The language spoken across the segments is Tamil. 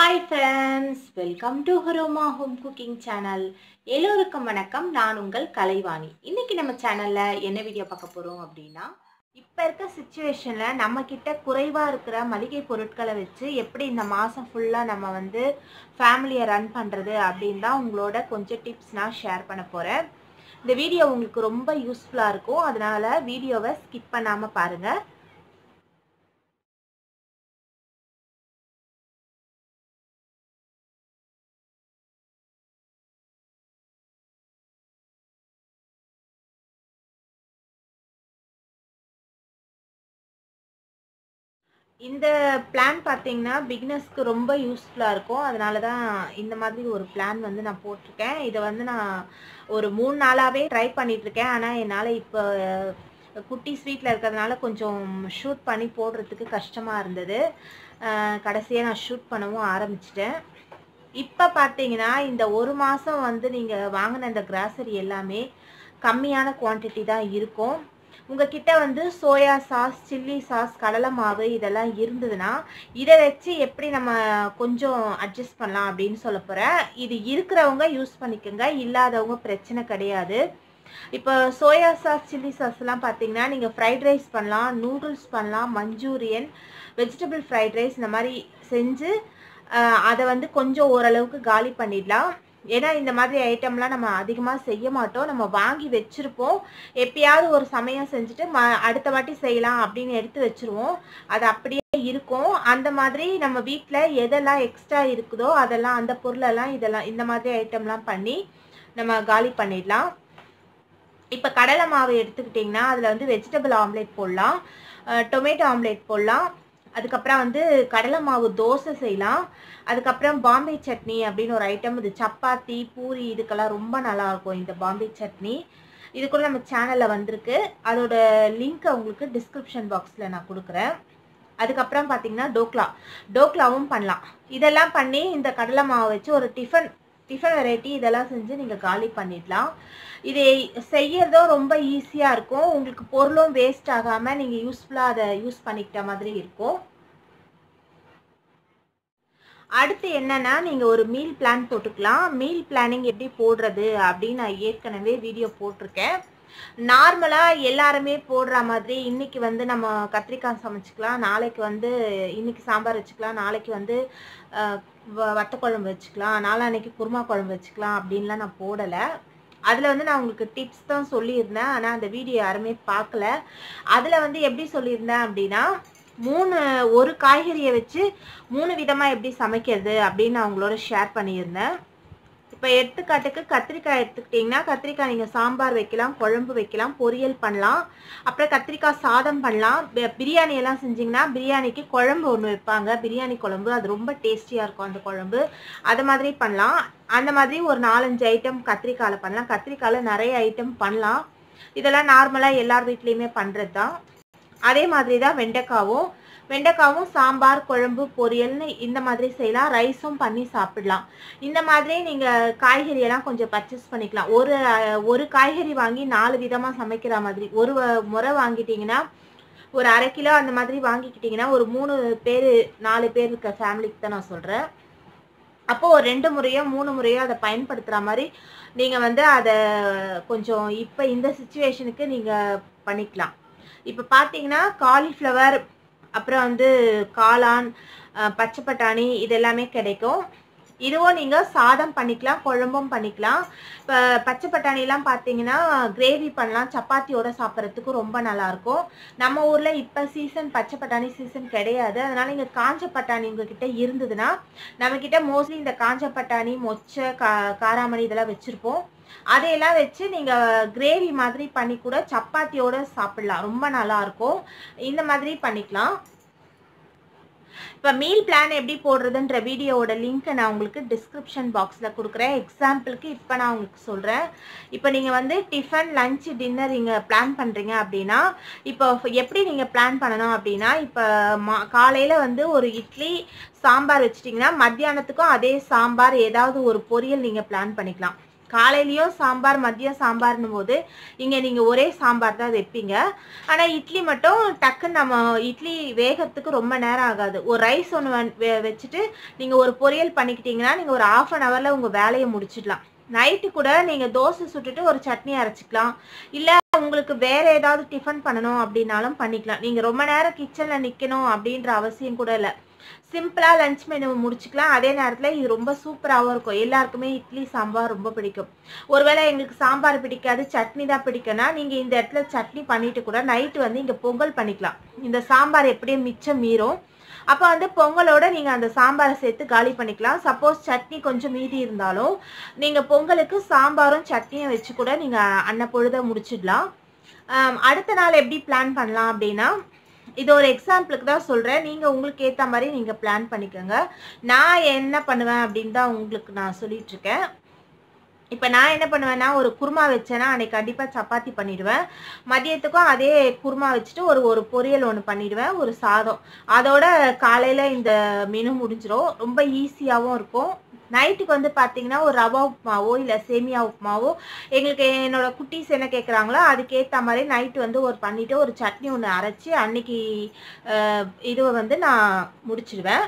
hi friends welcome to aroma home cooking channel எல்லோருக்கும் வணக்கம் நான் உங்கள் கலைவாணி இன்னைக்கு நம்ம சேனலில் என்ன வீடியோ பார்க்க போகிறோம் அப்படின்னா இப்போ இருக்க சுச்சுவேஷனில் நம்மக்கிட்ட குறைவாக இருக்கிற மளிகை பொருட்களை வச்சு எப்படி இந்த மாதம் ஃபுல்லாக நம்ம வந்து ஃபேமிலியை ரன் பண்ணுறது அப்படின்னு தான் உங்களோட கொஞ்சம் டிப்ஸ் நான் ஷேர் பண்ண போகிறேன் இந்த வீடியோ உங்களுக்கு ரொம்ப யூஸ்ஃபுல்லாக இருக்கும் அதனால் வீடியோவை ஸ்கிப் பண்ணாமல் பாருங்கள் இந்த பிளான் பார்த்தீங்கன்னா பிகினர்ஸ்க்கு ரொம்ப யூஸ்ஃபுல்லாக இருக்கும் அதனால தான் இந்த மாதிரி ஒரு பிளான் வந்து நான் போட்டிருக்கேன் இதை வந்து நான் ஒரு மூணு நாளாகவே ட்ரை பண்ணிகிட்ருக்கேன் ஆனால் என்னால் இப்போ குட்டி ஸ்வீட்டில் இருக்கிறதுனால கொஞ்சம் ஷூட் பண்ணி போடுறதுக்கு கஷ்டமாக இருந்தது கடைசியாக நான் ஷூட் பண்ணவும் ஆரம்பிச்சிட்டேன் இப்போ பார்த்தீங்கன்னா இந்த ஒரு மாதம் வந்து நீங்கள் வாங்கின இந்த கிராசரி எல்லாமே கம்மியான குவான்டிட்டி தான் இருக்கும் உங்ககிட்ட வந்து சோயா சாஸ் சில்லி சாஸ் கடலை மாவு இதெல்லாம் இருந்ததுன்னா இதை வச்சு எப்படி நம்ம கொஞ்சம் அட்ஜஸ்ட் பண்ணலாம் அப்படின்னு சொல்ல போகிறேன் இது இருக்கிறவங்க யூஸ் பண்ணிக்கோங்க இல்லாதவங்க பிரச்சனை கிடையாது இப்போ சோயா சாஸ் சில்லி சாஸ்லாம் பார்த்தீங்கன்னா நீங்கள் ஃப்ரைட் ரைஸ் பண்ணலாம் நூடுல்ஸ் பண்ணலாம் மஞ்சூரியன் வெஜிடபிள் ஃப்ரைட் ரைஸ் இந்த மாதிரி செஞ்சு அதை வந்து கொஞ்சம் ஓரளவுக்கு காலி பண்ணிடலாம் ஏன்னா இந்த மாதிரி ஐட்டம்லாம் நம்ம அதிகமாக செய்ய மாட்டோம் நம்ம வாங்கி வச்சுருப்போம் எப்பயாவது ஒரு சமயம் செஞ்சுட்டு ம அடுத்த வாட்டி செய்யலாம் அப்படின்னு எடுத்து வச்சுருவோம் அது அப்படியே இருக்கும் அந்த மாதிரி நம்ம வீட்டில் எதெல்லாம் எக்ஸ்ட்ரா இருக்குதோ அதெல்லாம் அந்த பொருளெல்லாம் இதெல்லாம் இந்த மாதிரி ஐட்டம்லாம் பண்ணி நம்ம காலி பண்ணிடலாம் இப்போ கடலை மாவு எடுத்துக்கிட்டிங்கன்னா அதில் வந்து வெஜிடபிள் ஆம்லேட் போடலாம் டொமேட்டோ ஆம்லேட் போடலாம் அதுக்கப்புறம் வந்து கடலை மாவு தோசை செய்யலாம் அதுக்கப்புறம் பாம்பே சட்னி அப்படின்னு ஒரு ஐட்டம் இது சப்பாத்தி பூரி இதுக்கெல்லாம் ரொம்ப நல்லாயிருக்கும் இந்த பாம்பே சட்னி இது கூட நம்ம சேனலில் வந்திருக்கு அதோட லிங்க்கை உங்களுக்கு டிஸ்கிரிப்ஷன் பாக்ஸில் நான் கொடுக்குறேன் அதுக்கப்புறம் பார்த்தீங்கன்னா டோக்லா டோக்லாவும் பண்ணலாம் இதெல்லாம் பண்ணி இந்த கடலை மாவு வச்சு ஒரு டிஃபன் டிஃபன் வெரைட்டி இதெல்லாம் செஞ்சு நீங்கள் காலி பண்ணிடலாம் இது செய்யறதோ ரொம்ப ஈஸியாக இருக்கும் உங்களுக்கு பொருளும் வேஸ்ட் ஆகாமல் நீங்கள் யூஸ்ஃபுல்லாக அதை யூஸ் பண்ணிக்கிட்ட மாதிரி இருக்கும் அடுத்து என்னன்னா நீங்கள் ஒரு மீல் பிளான் போட்டுக்கலாம் மீல் பிளானிங் எப்படி போடுறது அப்படின்னு நான் ஏற்கனவே வீடியோ போட்டிருக்கேன் நார்மலாக எல்லாருமே போடுற மாதிரி இன்னைக்கு வந்து நம்ம கத்திரிக்காய் சமைச்சிக்கலாம் நாளைக்கு வந்து இன்னைக்கு சாம்பார் வச்சுக்கலாம் நாளைக்கு வந்து வத்த குழம்பு வச்சுக்கலாம் நாளான்னைக்கு குருமா குழம்பு வச்சுக்கலாம் அப்படின்லாம் நான் போடலை அதில் வந்து நான் உங்களுக்கு டிப்ஸ் தான் சொல்லியிருந்தேன் ஆனால் அந்த வீடியோ யாருமே பார்க்கல அதில் வந்து எப்படி சொல்லியிருந்தேன் அப்படின்னா மூணு ஒரு காய்கறியை வச்சு மூணு விதமாக எப்படி சமைக்கிறது அப்படின்னு நான் உங்களோட ஷேர் பண்ணியிருந்தேன் இப்போ எடுத்துக்காட்டுக்கு கத்திரிக்காய் எடுத்துக்கிட்டிங்கன்னா கத்திரிக்காய் நீங்கள் சாம்பார் வைக்கலாம் குழம்பு வைக்கலாம் பொரியல் பண்ணலாம் அப்புறம் கத்திரிக்காய் சாதம் பண்ணலாம் பிரியாணி எல்லாம் செஞ்சிங்கன்னா பிரியாணிக்கு குழம்பு ஒன்று வைப்பாங்க பிரியாணி குழம்பு அது ரொம்ப டேஸ்டியாக இருக்கும் அந்த குழம்பு அது மாதிரி பண்ணலாம் அந்த மாதிரி ஒரு நாலஞ்சு ஐட்டம் கத்திரிக்காயில் பண்ணலாம் கத்திரிக்காயில் நிறைய ஐட்டம் பண்ணலாம் இதெல்லாம் நார்மலாக எல்லார் வீட்லேயுமே பண்ணுறது தான் அதே மாதிரி தான் வெண்டைக்காவும் வெண்டைக்காவும் சாம்பார் குழம்பு பொரியல்னு இந்த மாதிரி செய்யலாம் ரைஸும் பண்ணி சாப்பிடலாம் இந்த மாதிரி நீங்கள் காய்கறியெல்லாம் கொஞ்சம் பர்ச்சேஸ் பண்ணிக்கலாம் ஒரு ஒரு காய்கறி வாங்கி நாலு விதமாக சமைக்கிற மாதிரி ஒரு முறை வாங்கிட்டீங்கன்னா ஒரு அரை கிலோ அந்த மாதிரி வாங்கிக்கிட்டிங்கன்னா ஒரு மூணு பேர் நாலு பேர் இருக்க ஃபேமிலிக்கு தான் நான் சொல்கிறேன் அப்போது ஒரு ரெண்டு முறையோ மூணு முறையோ அதை பயன்படுத்துகிற மாதிரி நீங்கள் வந்து அதை கொஞ்சம் இப்போ இந்த சுச்சுவேஷனுக்கு நீங்கள் பண்ணிக்கலாம் இப்போ பார்த்தீங்கன்னா காலிஃப்ளவர் அப்புறம் வந்து காளான் பச்சை பட்டாணி இது எல்லாமே கிடைக்கும் இதுவும் நீங்கள் சாதம் பண்ணிக்கலாம் குழம்பும் பண்ணிக்கலாம் இப்போ பச்சை பட்டாணிலாம் பார்த்தீங்கன்னா கிரேவி பண்ணலாம் சப்பாத்தியோட சாப்பிட்றதுக்கு ரொம்ப நல்லாயிருக்கும் நம்ம ஊரில் இப்போ சீசன் பச்சை பட்டாணி சீசன் கிடையாது அதனால் இங்கே காஞ்ச பட்டாணி உங்ககிட்ட இருந்ததுன்னா நம்மக்கிட்ட மோஸ்ட்லி இந்த காஞ்ச பட்டாணி மொச்சை கா காராமணி இதெல்லாம் வச்சுருப்போம் அதையெல்லாம் வச்சு நீங்கள் கிரேவி மாதிரி பண்ணி கூட சப்பாத்தியோட சாப்பிட்லாம் ரொம்ப நல்லாயிருக்கும் இந்த மாதிரி பண்ணிக்கலாம் இப்போ மீல் பிளான் எப்படி போடுறதுன்ற வீடியோவோட லிங்க்கை நான் உங்களுக்கு டிஸ்கிரிப்ஷன் பாக்ஸில் கொடுக்குறேன் எக்ஸாம்பிளுக்கு இப்போ நான் உங்களுக்கு சொல்கிறேன் இப்போ நீங்கள் வந்து டிஃபன் லஞ்ச் டின்னர் நீங்கள் பிளான் பண்ணுறீங்க அப்படின்னா இப்போ எப்படி நீங்கள் பிளான் பண்ணணும் அப்படின்னா இப்போ மா காலையில் வந்து ஒரு இட்லி சாம்பார் வச்சிட்டிங்கன்னா மத்தியானத்துக்கும் அதே சாம்பார் ஏதாவது ஒரு பொரியல் நீங்கள் பிளான் பண்ணிக்கலாம் காலையிலயும் சாம்பார் மதியம் சாம்பார்னும் போது இங்கே நீங்கள் ஒரே சாம்பார் தான் வைப்பீங்க ஆனால் இட்லி மட்டும் டக்குன்னு நம்ம இட்லி வேகத்துக்கு ரொம்ப நேரம் ஆகாது ஒரு ரைஸ் ஒன்று வச்சுட்டு நீங்கள் ஒரு பொரியல் பண்ணிக்கிட்டீங்கன்னா நீங்கள் ஒரு ஆஃப் அன் ஹவரில் உங்கள் வேலையை முடிச்சிடலாம் நைட்டு கூட நீங்கள் தோசை சுட்டுட்டு ஒரு சட்னி அரைச்சிக்கலாம் இல்லை உங்களுக்கு வேற ஏதாவது டிஃபன் பண்ணணும் அப்படின்னாலும் பண்ணிக்கலாம் நீங்கள் ரொம்ப நேரம் கிச்சனில் நிற்கணும் அப்படின்ற அவசியம் கூட இல்லை சிம்பிளாக லஞ்ச் மெனு முடிச்சுக்கலாம் அதே நேரத்தில் இது ரொம்ப சூப்பராகவும் இருக்கும் எல்லாருக்குமே இட்லி சாம்பார் ரொம்ப பிடிக்கும் ஒருவேளை எங்களுக்கு சாம்பார் பிடிக்காது சட்னி தான் பிடிக்கும்னா நீங்கள் இந்த இடத்துல சட்னி பண்ணிட்டு கூட நைட்டு வந்து இங்கே பொங்கல் பண்ணிக்கலாம் இந்த சாம்பார் எப்படியும் மிச்சம் மீறும் அப்போ வந்து பொங்கலோட நீங்கள் அந்த சாம்பாரை சேர்த்து காலி பண்ணிக்கலாம் சப்போஸ் சட்னி கொஞ்சம் மீதி இருந்தாலும் நீங்கள் பொங்கலுக்கு சாம்பாரும் சட்னியும் வச்சு கூட நீங்கள் அன்ன பொழுத முடிச்சிடலாம் ஆம், அடுத்த நாள் எப்படி பிளான் பண்ணலாம் அப்படின்னா இது ஒரு எக்ஸாம்பிளுக்கு தான் சொல்கிறேன் நீங்கள் உங்களுக்கு ஏற்ற மாதிரி நீங்கள் பிளான் பண்ணிக்கோங்க நான் என்ன பண்ணுவேன் அப்படின்னு தான் உங்களுக்கு நான் சொல்லிட்டு இருக்கேன் இப்போ நான் என்ன பண்ணுவேன்னா ஒரு குருமா வச்சேன்னா அன்னைக்கு கண்டிப்பாக சப்பாத்தி பண்ணிடுவேன் மதியத்துக்கும் அதே குருமா வச்சுட்டு ஒரு ஒரு பொரியல் ஒன்று பண்ணிடுவேன் ஒரு சாதம் அதோட காலையில் இந்த மெனு முடிஞ்சிரும் ரொம்ப ஈஸியாகவும் இருக்கும் நைட்டுக்கு வந்து பார்த்தீங்கன்னா ஒரு ரவா உப்புமாவோ இல்லை சேமியா உப்புமாவோ எங்களுக்கு என்னோட குட்டீஸ் என்ன கேட்குறாங்களோ அதுக்கேற்ற மாதிரி நைட்டு வந்து ஒரு பண்ணிவிட்டு ஒரு சட்னி ஒன்று அரைச்சி அன்னைக்கு அஹ், இதுவை வந்து நான் முடிச்சிடுவேன்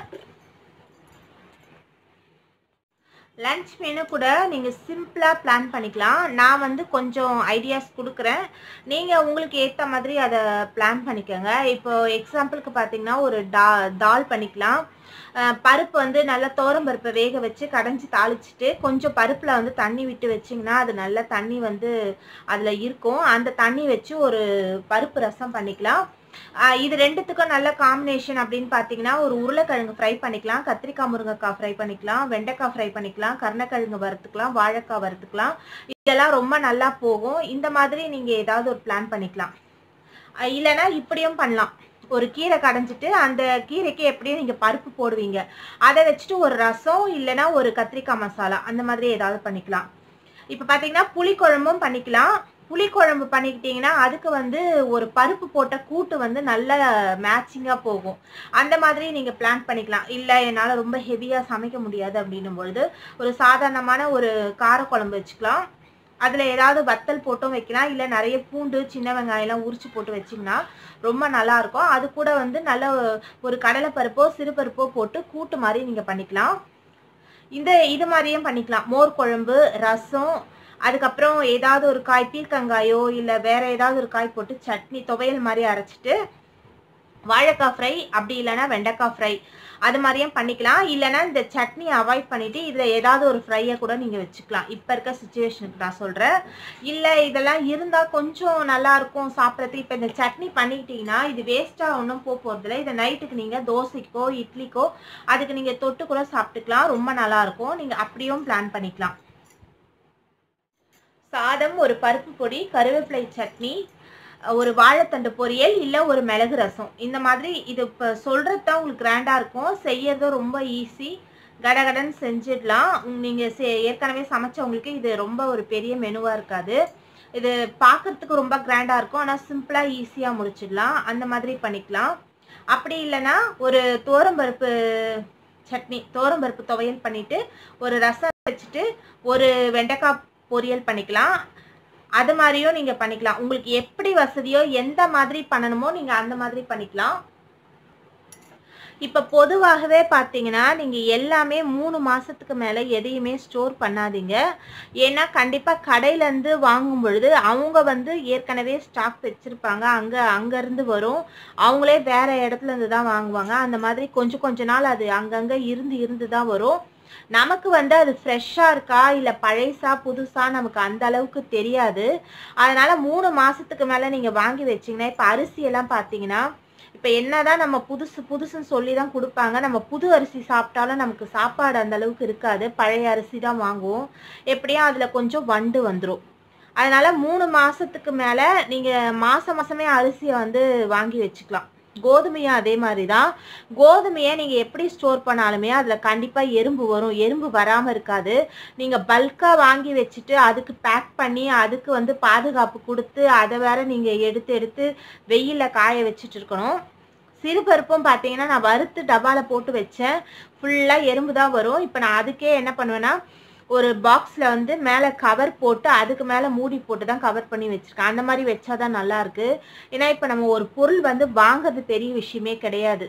லஞ்ச் மெனு கூட நீங்கள் சிம்பிளாக பிளான் பண்ணிக்கலாம் நான் வந்து கொஞ்சம் ஐடியாஸ் கொடுக்குறேன் நீங்கள் உங்களுக்கு ஏற்ற மாதிரி அதை பிளான் பண்ணிக்கோங்க இப்போ எக்ஸாம்பிளுக்கு பார்த்தீங்கன்னா ஒரு டா தால் பண்ணிக்கலாம் அஹ் பருப்பு வந்து நல்லா தோரம் பருப்பை வேக வச்சு கடைஞ்சி தாளிச்சிட்டு கொஞ்சம் பருப்பில் வந்து தண்ணி விட்டு வச்சிங்கன்னா அது நல்லா தண்ணி வந்து அதில் இருக்கும் அந்த தண்ணி வச்சு ஒரு பருப்பு ரசம் பண்ணிக்கலாம் ஆஹ் இது ரெண்டுத்துக்கும் நல்ல காம்பினேஷன் அப்படின்னு பார்த்தீங்கன்னா ஒரு உருளைக்கிழங்கு ஃப்ரை பண்ணிக்கலாம் கத்திரிக்காய் முருங்கைக்காய் ஃப்ரை பண்ணிக்கலாம் வெண்டைக்காய் ஃப்ரை பண்ணிக்கலாம் கருணக்கிழங்கு வறுத்துக்கலாம் வாழைக்காய் வறுத்துக்கலாம் இதெல்லாம் ரொம்ப நல்லா போகும் இந்த மாதிரி நீங்கள் ஏதாவது ஒரு பிளான் பண்ணிக்கலாம் ஆஹ் இல்லைன்னா இப்படியும் பண்ணலாம் ஒரு கீரை கடைஞ்சிட்டு அந்த கீரைக்கு எப்படியும் நீங்கள் பருப்பு போடுவீங்க அதை வச்சுட்டு ஒரு ரசம் இல்லைன்னா ஒரு கத்திரிக்காய் மசாலா அந்த மாதிரி ஏதாவது பண்ணிக்கலாம் இப்போ பார்த்தீங்கன்னா புளிக்குழம்பும் பண்ணிக்கலாம் புளிக்குழம்பு பண்ணிக்கிட்டீங்கன்னா அதுக்கு வந்து ஒரு பருப்பு போட்ட கூட்டு வந்து நல்ல மேட்சிங்காக போகும் அந்த மாதிரி நீங்கள் பிளான் பண்ணிக்கலாம் இல்லை என்னால் ரொம்ப ஹெவியாக சமைக்க முடியாது அப்படின்னும் பொழுது ஒரு சாதாரணமான ஒரு காரக்குழம்பு வச்சுக்கலாம் அதில் ஏதாவது வத்தல் போட்டும் வைக்கலாம் இல்லை நிறைய பூண்டு சின்ன வெங்காயம்லாம் உரிச்சு போட்டு வச்சிங்கன்னா ரொம்ப நல்லா இருக்கும் அது கூட வந்து நல்ல ஒரு கடலைப்பருப்போ சிறுபருப்போ போட்டு கூட்டு மாதிரி நீங்கள் பண்ணிக்கலாம் இந்த இது மாதிரியும் பண்ணிக்கலாம் மோர் குழம்பு ரசம் அதுக்கப்புறம் ஏதாவது ஒரு காய் பீர்க்கங்காயோ இல்லை வேற ஏதாவது ஒரு காய் போட்டு சட்னி துவையல் மாதிரி அரைச்சிட்டு வாழைக்காய் ஃப்ரை அப்படி இல்லைன்னா வெண்டைக்காய் ஃப்ரை அது மாதிரியும் பண்ணிக்கலாம் இல்லைன்னா இந்த சட்னி அவாய்ட் பண்ணிட்டு இதில் ஏதாவது ஒரு ஃப்ரையை கூட நீங்கள் வச்சுக்கலாம் இப்போ இருக்க சுச்சுவேஷனுக்கு நான் சொல்கிறேன் இல்லை இதெல்லாம் இருந்தால் கொஞ்சம் நல்லா இருக்கும் சாப்பிட்றதுக்கு இப்போ இந்த சட்னி பண்ணிக்கிட்டீங்கன்னா இது வேஸ்ட்டாக ஒன்றும் போக போகிறதில்ல இதை நைட்டுக்கு நீங்கள் தோசைக்கோ இட்லிக்கோ அதுக்கு நீங்கள் தொட்டு கூட சாப்பிட்டுக்கலாம் ரொம்ப நல்லா இருக்கும் நீங்கள் அப்படியும் பிளான் பண்ணிக்கலாம் சாதம் ஒரு பருப்பு பொடி கருவேப்பிலை சட்னி ஒரு வாழைத்தண்டு பொரியல் இல்லை ஒரு மிளகு ரசம் இந்த மாதிரி இது இப்போ சொல்கிறது தான் உங்களுக்கு கிராண்டாக இருக்கும் செய்யறதும் ரொம்ப ஈஸி கடகடன்னு செஞ்சிடலாம் நீங்கள் சே ஏற்கனவே சமைச்சவங்களுக்கு இது ரொம்ப ஒரு பெரிய மெனுவாக இருக்காது இது பார்க்கறதுக்கு ரொம்ப கிராண்டாக இருக்கும் ஆனால் சிம்பிளாக ஈஸியாக முடிச்சிடலாம் அந்த மாதிரி பண்ணிக்கலாம் அப்படி இல்லைன்னா ஒரு துவரம்பருப்பு சட்னி துவரம்பருப்பு துவையல் பண்ணிட்டு ஒரு ரசம் வச்சுட்டு ஒரு வெண்டைக்காய் பொரியல் பண்ணிக்கலாம் அது மாதிரியும் நீங்கள் பண்ணிக்கலாம் உங்களுக்கு எப்படி வசதியோ எந்த மாதிரி பண்ணணுமோ நீங்கள் அந்த மாதிரி பண்ணிக்கலாம் இப்போ பொதுவாகவே பார்த்தீங்கன்னா நீங்கள் எல்லாமே மூணு மாதத்துக்கு மேலே எதையுமே ஸ்டோர் பண்ணாதீங்க ஏன்னா கண்டிப்பாக கடையிலேருந்து வாங்கும் பொழுது அவங்க வந்து ஏற்கனவே ஸ்டாக் வச்சுருப்பாங்க அங்கே அங்கேருந்து வரும் அவங்களே வேறு இடத்துல இருந்து தான் வாங்குவாங்க அந்த மாதிரி கொஞ்சம் கொஞ்ச நாள் அது அங்கங்கே இருந்து இருந்து தான் வரும் நமக்கு வந்து அது ஃப்ரெஷ்ஷாக இருக்கா இல்லை பழைசா புதுசா நமக்கு அந்த அளவுக்கு தெரியாது அதனால மூணு மாசத்துக்கு மேலே நீங்கள் வாங்கி வச்சீங்கன்னா இப்போ அரிசியெல்லாம் பார்த்தீங்கன்னா இப்போ என்னதான் நம்ம புதுசு புதுசுன்னு சொல்லி தான் கொடுப்பாங்க நம்ம புது அரிசி சாப்பிட்டாலும் நமக்கு சாப்பாடு அந்த அளவுக்கு இருக்காது பழைய அரிசி தான் வாங்குவோம் எப்படியும் அதில் கொஞ்சம் வண்டு வந்துடும் அதனால மூணு மாசத்துக்கு மேலே நீங்கள் மாசம் மாசமே அரிசியை வந்து வாங்கி வச்சுக்கலாம் கோதுமையும் அதே மாதிரி தான் கோதுமையை நீங்கள் எப்படி ஸ்டோர் பண்ணாலுமே அதில் கண்டிப்பாக எறும்பு வரும் எறும்பு வராமல் இருக்காது நீங்கள் பல்காக வாங்கி வச்சுட்டு அதுக்கு பேக் பண்ணி அதுக்கு வந்து பாதுகாப்பு கொடுத்து அதை வேற நீங்கள் எடுத்து எடுத்து வெயிலில் காய வச்சுட்டு இருக்கணும் சிறுபருப்பும் பார்த்தீங்கன்னா நான் வறுத்து டப்பாவில் போட்டு வச்சேன் ஃபுல்லாக எறும்பு தான் வரும் இப்போ நான் அதுக்கே என்ன பண்ணுவேன்னா ஒரு பாக்ஸில் வந்து மேலே கவர் போட்டு அதுக்கு மேலே மூடி போட்டு தான் கவர் பண்ணி வச்சுருக்கேன் அந்த மாதிரி வச்சா தான் நல்லா இருக்கு ஏன்னா இப்போ நம்ம ஒரு பொருள் வந்து வாங்குறது பெரிய விஷயமே கிடையாது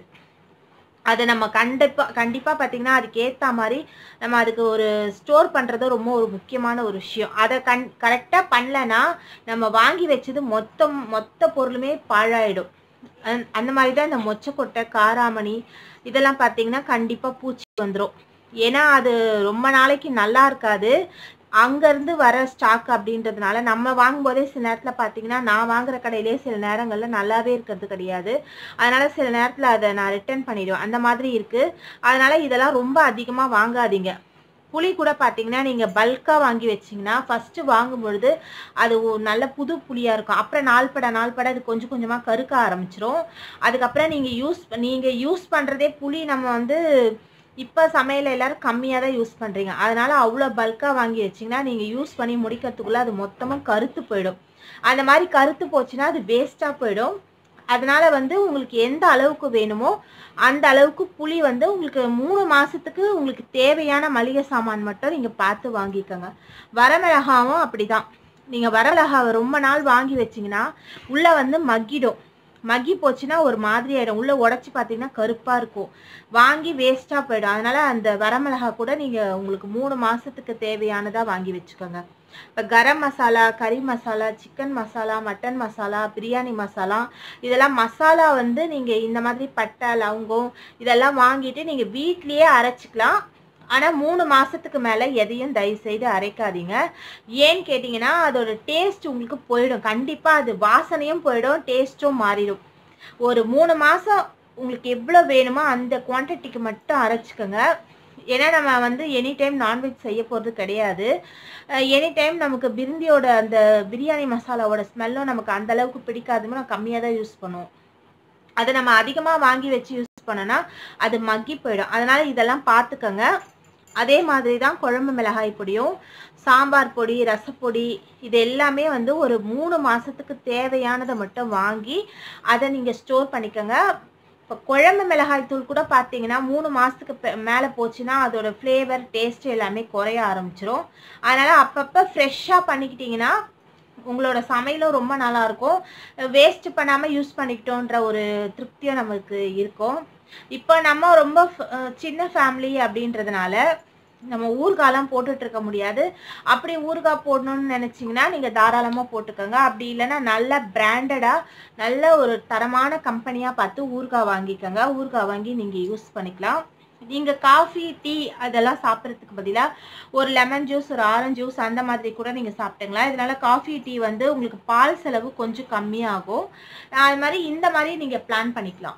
அதை நம்ம கண்டிப்பாக கண்டிப்பாக பார்த்தீங்கன்னா அதுக்கு ஏற்ற மாதிரி நம்ம அதுக்கு ஒரு ஸ்டோர் பண்ணுறது ரொம்ப ஒரு முக்கியமான ஒரு விஷயம் அதை கண் கரெக்டாக பண்ணலன்னா நம்ம வாங்கி வச்சது மொத்தம் மொத்த பொருளுமே பாழாயிடும் அந்த- அந்த மாதிரி தான் இந்த மொச்சக்கொட்டை காராமணி இதெல்லாம் பார்த்தீங்கன்னா கண்டிப்பாக பூச்சி வந்துடும் ஏன்னா அது ரொம்ப நாளைக்கு நல்லா இருக்காது அங்கேருந்து வர ஸ்டாக் அப்படின்றதுனால நம்ம வாங்கும்போதே சில நேரத்தில் பார்த்தீங்கன்னா நான் வாங்குற கடையிலே சில நேரங்களில் நல்லாவே இருக்கிறது கிடையாது அதனால சில நேரத்தில் அதை நான் ரிட்டர்ன் பண்ணிடுவேன் அந்த மாதிரி இருக்குது அதனால இதெல்லாம் ரொம்ப அதிகமாக வாங்காதீங்க புளி கூட பார்த்தீங்கன்னா நீங்கள் பல்காக வாங்கி வச்சிங்கன்னா ஃபஸ்ட்டு வாங்கும் பொழுது அது ஒரு நல்ல புது புளியாக இருக்கும் அப்புறம் நாள்பட நாள்பட அது கொஞ்சம் கொஞ்சமாக கருக்க ஆரம்பிச்சிரும் அதுக்கப்புறம் நீங்கள் யூஸ் நீங்கள் யூஸ் பண்ணுறதே புளி நம்ம வந்து இப்போ சமையல் எல்லாரும் கம்மியாக தான் யூஸ் பண்ணுறீங்க அதனால அவ்வளோ பல்காக வாங்கி வச்சிங்கன்னா நீங்கள் யூஸ் பண்ணி முடிக்கிறதுக்குள்ளே அது மொத்தமாக கருத்து போயிடும் அந்த மாதிரி கருத்து போச்சுன்னா அது வேஸ்ட்டாக போயிடும் அதனால வந்து உங்களுக்கு எந்த அளவுக்கு வேணுமோ அந்த அளவுக்கு புளி வந்து உங்களுக்கு மூணு மாசத்துக்கு உங்களுக்கு தேவையான மளிகை சாமான் மட்டும் நீங்க பார்த்து வாங்கிக்கோங்க வரமிளகாவும் அப்படிதான் நீங்க வரமிளகாவை ரொம்ப நாள் வாங்கி வச்சீங்கன்னா உள்ள வந்து மக்கிடும் மக்கி போச்சுன்னா ஒரு மாதிரி ஆயிடும் உள்ள உடைச்சு பார்த்தீங்கன்னா கருப்பா இருக்கும் வாங்கி வேஸ்டா போயிடும் அதனால அந்த வரமிளகா கூட நீங்க உங்களுக்கு மூணு மாசத்துக்கு தேவையானதா வாங்கி வச்சுக்கோங்க இப்போ கரம் மசாலா கறி மசாலா சிக்கன் மசாலா மட்டன் மசாலா பிரியாணி மசாலா இதெல்லாம் மசாலா வந்து நீங்கள் இந்த மாதிரி பட்டை லவங்கம் இதெல்லாம் வாங்கிட்டு நீங்கள் வீட்லேயே அரைச்சிக்கலாம் ஆனால் மூணு மாதத்துக்கு மேலே எதையும் தயவு செய்து அரைக்காதீங்க ஏன்னு கேட்டிங்கன்னா அதோட டேஸ்ட் உங்களுக்கு போயிடும் கண்டிப்பாக அது வாசனையும் போயிடும் டேஸ்ட்டும் மாறிடும் ஒரு மூணு மாதம் உங்களுக்கு எவ்வளோ வேணுமோ அந்த குவான்டிட்டிக்கு மட்டும் அரைச்சிக்கோங்க ஏன்னா நம்ம வந்து எனி டைம் நான்வெஜ் செய்ய போகிறது கிடையாது எனி டைம் நமக்கு பிரிந்தியோட அந்த பிரியாணி மசாலாவோட ஸ்மெல்லும் நமக்கு அந்த அளவுக்கு பிடிக்காதுன்னு நான் கம்மியாக தான் யூஸ் பண்ணுவோம் அதை நம்ம அதிகமாக வாங்கி வச்சு யூஸ் பண்ணோன்னா அது மக்கி போயிடும் அதனால இதெல்லாம் பார்த்துக்கோங்க அதே மாதிரி தான் குழம்பு மிளகாய் பொடியும் சாம்பார் பொடி ரசப்பொடி இது எல்லாமே வந்து ஒரு மூணு மாதத்துக்கு தேவையானதை மட்டும் வாங்கி அதை நீங்கள் ஸ்டோர் பண்ணிக்கோங்க இப்போ குழம்பு மிளகாய் தூள் கூட பார்த்தீங்கன்னா மூணு மாதத்துக்கு மேலே போச்சுன்னா அதோட ஃப்ளேவர் டேஸ்ட் எல்லாமே குறைய ஆரம்பிச்சிரும் அதனால் அப்பப்போ ஃப்ரெஷ்ஷாக பண்ணிக்கிட்டிங்கன்னா உங்களோட சமையலும் ரொம்ப நல்லா இருக்கும் வேஸ்ட் பண்ணாமல் யூஸ் பண்ணிக்கிட்டோன்ற ஒரு திருப்தியும் நமக்கு இருக்கும் இப்போ நம்ம ரொம்ப ஃப- அஹ் சின்ன ஃபேமிலி அப்படின்றதுனால நம்ம ஊறுகாலாம் போட்டுட்டு இருக்க முடியாது அப்படி ஊறுகாய் போடணும்னு நினைச்சீங்கன்னா நீங்க தாராளமா போட்டுக்கோங்க அப்படி இல்லைன்னா நல்ல பிராண்டடா நல்ல ஒரு தரமான கம்பெனியா பார்த்து ஊறுகாய் வாங்கிக்கோங்க ஊறுகாய் வாங்கி நீங்க யூஸ் பண்ணிக்கலாம் நீங்க காஃபி டீ அதெல்லாம் சாப்பிட்றதுக்கு பதிலா ஒரு லெமன் ஜூஸ் ஒரு ஆரஞ்சு ஜூஸ் அந்த மாதிரி கூட நீங்க சாப்பிட்டுங்களா இதனால காஃபி டீ வந்து உங்களுக்கு பால் செலவு கொஞ்சம் கம்மியாகும் அது மாதிரி இந்த மாதிரி நீங்க பிளான் பண்ணிக்கலாம்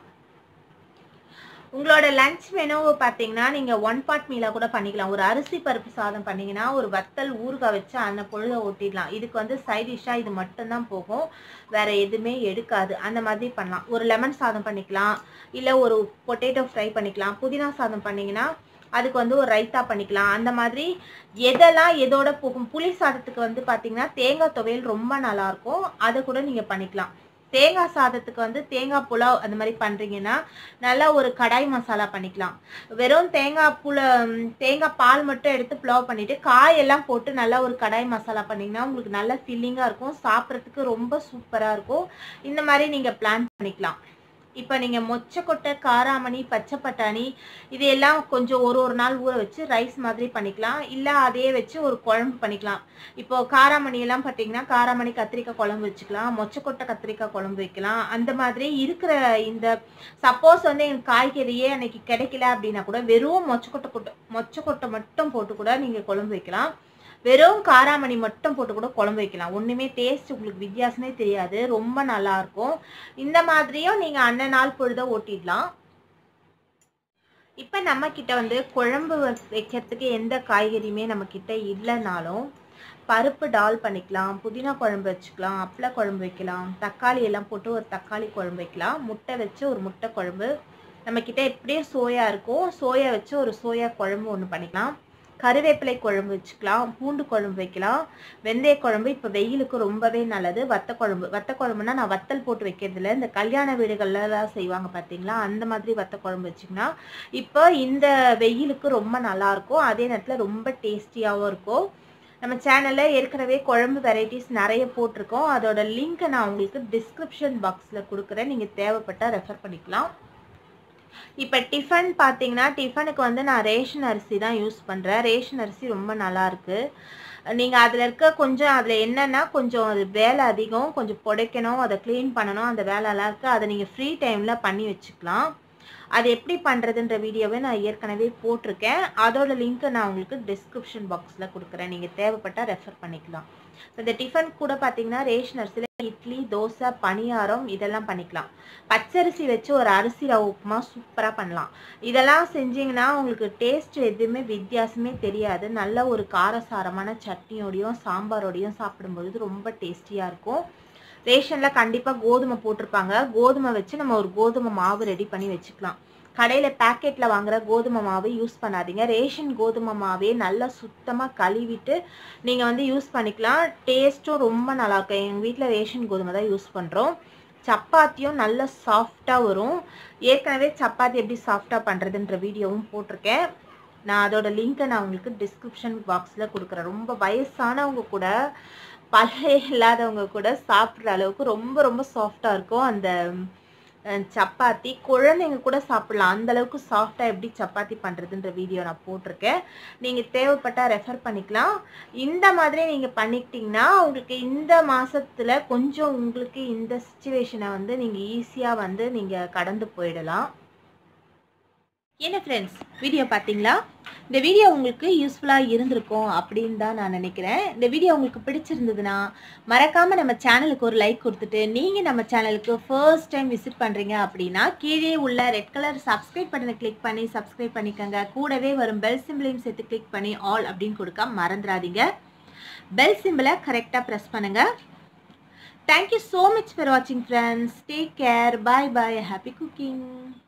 உங்களோட லஞ்ச் மெனுவை பார்த்தீங்கன்னா நீங்கள் ஒன் பாட் மீலாக கூட பண்ணிக்கலாம் ஒரு அரிசி பருப்பு சாதம் பண்ணீங்கன்னா ஒரு வத்தல் ஊறுகாய் வச்சு அந்த பொழுத ஓட்டிடலாம் இதுக்கு வந்து சைட் டிஷ்ஷாக இது மட்டும்தான் போகும் வேற எதுவுமே எடுக்காது அந்த மாதிரி பண்ணலாம் ஒரு லெமன் சாதம் பண்ணிக்கலாம் இல்லை ஒரு பொட்டேட்டோ ஃப்ரை பண்ணிக்கலாம் புதினா சாதம் பண்ணீங்கன்னா அதுக்கு வந்து ஒரு ரைத்தா பண்ணிக்கலாம் அந்த மாதிரி எதெல்லாம் எதோட போகும் புளி சாதத்துக்கு வந்து பார்த்தீங்கன்னா தேங்காய் துவையல் ரொம்ப நல்லா இருக்கும் அதை கூட நீங்கள் பண்ணிக்கலாம் தேங்காய் சாதத்துக்கு வந்து தேங்காய் புலாவ் அந்த மாதிரி பண்ணுறீங்கன்னா நல்லா ஒரு கடாய் மசாலா பண்ணிக்கலாம் வெறும் தேங்காய் புல ம், தேங்காய் பால் மட்டும் எடுத்து புலாவ் பண்ணிட்டு காயெல்லாம் போட்டு நல்லா ஒரு கடாய் மசாலா பண்ணீங்கன்னா உங்களுக்கு நல்ல ஃபில்லிங்காக இருக்கும் சாப்பிட்றதுக்கு ரொம்ப சூப்பராக இருக்கும் இந்த மாதிரி நீங்கள் பிளான் பண்ணிக்கலாம் இப்போ நீங்கள் மொச்சக்கொட்டை காராமணி பச்சை பட்டாணி இது எல்லாம் கொஞ்சம் ஒரு ஒரு நாள் ஊற வச்சு ரைஸ் மாதிரி பண்ணிக்கலாம் இல்லை அதே வச்சு ஒரு குழம்பு பண்ணிக்கலாம் இப்போ காராமணி எல்லாம் பார்த்தீங்கன்னா காராமணி கத்திரிக்காய் குழம்பு வச்சுக்கலாம் மொச்சக்கொட்டை கத்திரிக்காய் குழம்பு வைக்கலாம் அந்த மாதிரி இருக்கிற இந்த சப்போஸ் வந்து எனக்கு காய்கறியே அன்னைக்கு கிடைக்கல அப்படின்னா கூட வெறும் மொச்சக்கொட்டை கொட்டை மொச்சக்கொட்டை மட்டும் போட்டு கூட நீங்கள் குழம்பு வைக்கலாம் வெறும் காராமணி மட்டும் போட்டு கூட குழம்பு வைக்கலாம் ஒன்றுமே டேஸ்ட் உங்களுக்கு வித்தியாசமே தெரியாது ரொம்ப நல்லா இருக்கும் இந்த மாதிரியும் நீங்கள் அன்ன நாள் பொழுத ஓட்டிடலாம் இப்போ நம்ம கிட்ட வந்து குழம்பு வ- வைக்கிறதுக்கு எந்த காய்கறியுமே நம்ம கிட்ட இல்லைனாலும் பருப்பு டால் பண்ணிக்கலாம் புதினா குழம்பு வச்சுக்கலாம் அப்பள குழம்பு வைக்கலாம் தக்காளி எல்லாம் போட்டு ஒரு தக்காளி குழம்பு வைக்கலாம் முட்டை வச்சு ஒரு முட்டை குழம்பு நம்ம கிட்ட எப்படியும் சோயா இருக்கும் சோயா வச்சு ஒரு சோயா குழம்பு ஒன்று பண்ணிக்கலாம் கருவேப்பிலை குழம்பு வச்சுக்கலாம் பூண்டு குழம்பு வைக்கலாம் வெந்தய குழம்பு இப்போ வெயிலுக்கு ரொம்பவே நல்லது வத்த குழம்பு வத்த குழம்புனா நான் வத்தல் போட்டு வைக்கிறதுல இந்த கல்யாண வீடுகள்லாம் செய்வாங்க பார்த்தீங்களா அந்த மாதிரி வத்த குழம்பு வச்சிங்கன்னா இப்போ இந்த வெயிலுக்கு ரொம்ப நல்லா இருக்கும் அதே நேரத்தில் ரொம்ப டேஸ்டியாகவும் இருக்கும் நம்ம சேனலில் ஏற்கனவே குழம்பு வெரைட்டிஸ் நிறைய போட்டிருக்கோம் அதோட லிங்க்கை நான் உங்களுக்கு டிஸ்கிரிப்ஷன் பாக்ஸில் கொடுக்குறேன் நீங்கள் தேவைப்பட்டால் ரெஃபர் பண்ணிக்கலாம் இப்போ டிஃபன் பார்த்தீங்கன்னா டிஃபனுக்கு வந்து நான் ரேஷன் அரிசி தான் யூஸ் பண்ணுறேன் ரேஷன் அரிசி ரொம்ப நல்லா இருக்கு நீங்கள் அதில் இருக்க கொஞ்சம் அதில் என்னென்னா கொஞ்சம் அது வேலை அதிகம் கொஞ்சம் புடைக்கணும் அதை க்ளீன் பண்ணணும் அந்த வேலைலாம் இருக்குது அதை நீங்கள் ஃப்ரீ டைமில் பண்ணி வச்சுக்கலாம் அது எப்படி பண்ணுறதுன்ற வீடியோவை நான் ஏற்கனவே போட்டிருக்கேன் அதோட லிங்க்கை நான் உங்களுக்கு டிஸ்கிரிப்ஷன் பாக்ஸில் கொடுக்குறேன் நீங்கள் தேவைப்பட்டால் ரெஃபர் பண்ணிக்கலாம் இந்த டிஃபன் கூட பார்த்தீங்கன்னா ரேஷன் அரிசியில் இட்லி தோசை பணியாரம் இதெல்லாம் பண்ணிக்கலாம் பச்சரிசி வச்சு ஒரு அரிசி ரவை உப்புமா சூப்பராக பண்ணலாம் இதெல்லாம் செஞ்சீங்கன்னா உங்களுக்கு டேஸ்ட் எதுவுமே வித்தியாசமே தெரியாது நல்ல ஒரு காரசாரமான சட்னியோடையும் சாம்பாரோடையும் சாப்பிடும்பொழுது ரொம்ப டேஸ்டியாக இருக்கும் ரேஷனில் கண்டிப்பாக கோதுமை போட்டிருப்பாங்க கோதுமை வச்சு நம்ம ஒரு கோதுமை மாவு ரெடி பண்ணி வச்சுக்கலாம் கடையில் பேக்கெட்டில் வாங்குற கோதுமை மாவு யூஸ் பண்ணாதீங்க ரேஷன் கோதுமை மாவே நல்லா சுத்தமாக கழுவிட்டு நீங்கள் வந்து யூஸ் பண்ணிக்கலாம் டேஸ்ட்டும் ரொம்ப நல்லாயிருக்கும் எங்கள் வீட்டில் ரேஷன் கோதுமை தான் யூஸ் பண்ணுறோம் சப்பாத்தியும் நல்ல சாஃப்டாக வரும் ஏற்கனவே சப்பாத்தி எப்படி சாஃப்டாக பண்ணுறதுன்ற வீடியோவும் போட்டிருக்கேன் நான் அதோட லிங்க்கை நான் உங்களுக்கு டிஸ்கிரிப்ஷன் பாக்ஸில் கொடுக்குறேன் ரொம்ப வயசானவங்க கூட பல்லே இல்லாதவங்க கூட சாப்பிட்ற அளவுக்கு ரொம்ப ரொம்ப சாஃப்டாக இருக்கும் அந்த அஹ், சப்பாத்தி குழந்தைங்க கூட சாப்பிடலாம் அந்த அளவுக்கு சாஃப்டாக எப்படி சப்பாத்தி பண்ணுறதுன்ற வீடியோ நான் போட்டிருக்கேன் நீங்கள் தேவைப்பட்டால் ரெஃபர் பண்ணிக்கலாம் இந்த மாதிரி நீங்கள் பண்ணிக்கிட்டிங்கன்னா உங்களுக்கு இந்த மாசத்துல கொஞ்சம் உங்களுக்கு இந்த சுச்சுவேஷனை வந்து நீங்கள் ஈஸியாக வந்து நீங்கள் கடந்து போயிடலாம் என்ன ஃப்ரெண்ட்ஸ் வீடியோ பார்த்தீங்களா இந்த வீடியோ உங்களுக்கு யூஸ்ஃபுல்லாக இருந்திருக்கும் அப்படின்னு தான் நான் நினைக்கிறேன் இந்த வீடியோ உங்களுக்கு பிடிச்சிருந்ததுன்னா மறக்காமல் நம்ம சேனலுக்கு ஒரு லைக் கொடுத்துட்டு நீங்கள் நம்ம சேனலுக்கு ஃபர்ஸ்ட் டைம் விசிட் பண்ணுறீங்க அப்படின்னா கீழே உள்ள ரெட் கலர் சப்ஸ்கிரைப் பட்டனை கிளிக் பண்ணி சப்ஸ்கிரைப் பண்ணிக்கோங்க கூடவே வரும் பெல் சிம்பிளையும் சேர்த்து கிளிக் பண்ணி ஆல் அப்படின்னு கொடுக்க மறந்துடாதீங்க பெல் சிம்பிளை கரெக்டாக ப்ரெஸ் பண்ணுங்கள் தேங்க்யூ ஸோ மச் ஃபார் வாட்சிங் friends take care bye bye happy cooking